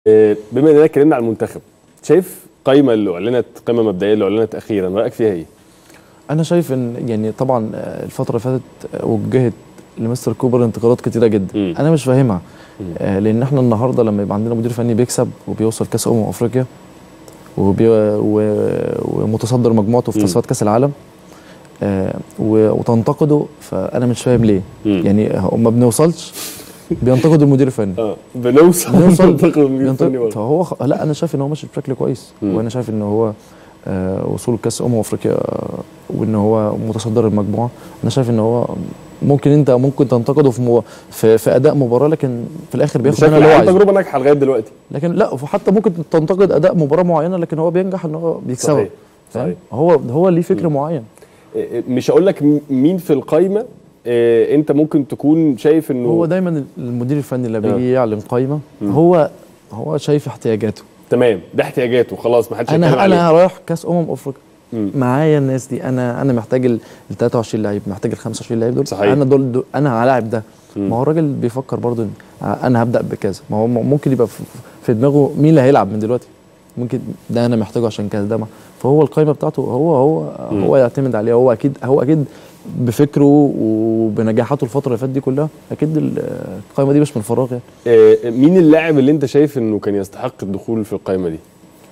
آه، بما اننا اتكلمنا على المنتخب شايف قائمه اللي اعلنت قائمه مبدئيه اللي اعلنت اخيرا رايك فيها ايه؟ انا شايف ان يعني طبعا آه، الفتره اللي فاتت آه، وجهت لمستر كوبر انتقادات كتيره جدا مم. انا مش فاهمها مم. آه، لان احنا النهارده لما يبقى عندنا مدير فني بيكسب وبيوصل كاس امم افريقيا وبي و... ومتصدر مجموعته في مم. تصفيات كاس العالم آه، و... وتنتقده فانا مش فاهم ليه مم. يعني هو ما بنوصلش بينتقدوا المدير الفني اه بنوصل بنوصل منطقة المدير الفني بينتقد- برضه. فهو خ... لا انا شايف ان هو ماشي بشكل كويس مم. وانا شايف ان هو آه، وصول كاس امم افريقيا آه، وان هو متصدر المجموعه انا شايف ان هو ممكن انت ممكن تنتقده في, مو... في في اداء مباراه لكن في الاخر بياخد منها بشكل اللي هو عام عايزه تجربه ناجحه لغايه دلوقتي لكن لا وحتى ممكن تنتقد اداء مباراه معينه لكن هو بينجح ان هو بيكسبها صحيح فاهم؟ صحيح هو هو ليه فكر معين آه، مش هقول لك م- مين في القايمه آه، انت ممكن تكون شايف انه هو دايما المدير الفني اللي آه. بيجي يعلن قائمه مم. هو هو شايف احتياجاته تمام ده احتياجاته خلاص ما حدش هيتكلم انا عليه انا رايح كاس امم افريقيا مم. معايا الناس دي انا انا محتاج ال 23 لعيب محتاج ال 25 لعيب دول صحيح. انا دول, دول انا هلاعب ده مم. ما هو الراجل بيفكر برضه إن انا هبدا بكذا ما هو م- ممكن يبقى في- في دماغه مين اللي هيلعب من دلوقتي ممكن ده انا محتاجه عشان كذا ده ما- فهو القائمه بتاعته هو هو مم. هو يعتمد عليها هو اكيد هو اكيد بفكره وبنجاحاته الفتره اللي فاتت دي كلها اكيد ال- القائمه دي مش من فراغ يعني آه، مين اللاعب اللي انت شايف انه كان يستحق الدخول في القايمه دي؟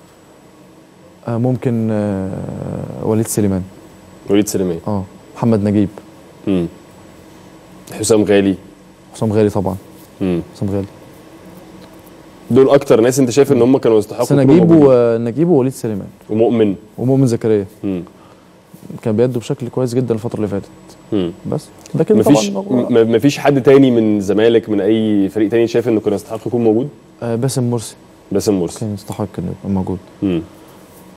آه، ممكن آه، وليد سليمان وليد سليمان اه محمد نجيب مم. حسام غالي حسام غالي طبعا مم. حسام غالي دول اكتر ناس انت شايف ان هم كانوا يستحقوا بس يكونوا نجيب موجودين. ونجيب ووليد سليمان ومؤمن ومؤمن زكريا مم. كان بيأدوا بشكل كويس جدا الفتره اللي فاتت مم. بس لكن مفيش طبعا هو- م- مفيش حد تاني من الزمالك من اي فريق تاني شايف انه كان يستحق يكون موجود آه، باسم مرسي باسم مرسي كان يستحق انه يبقى موجود مم.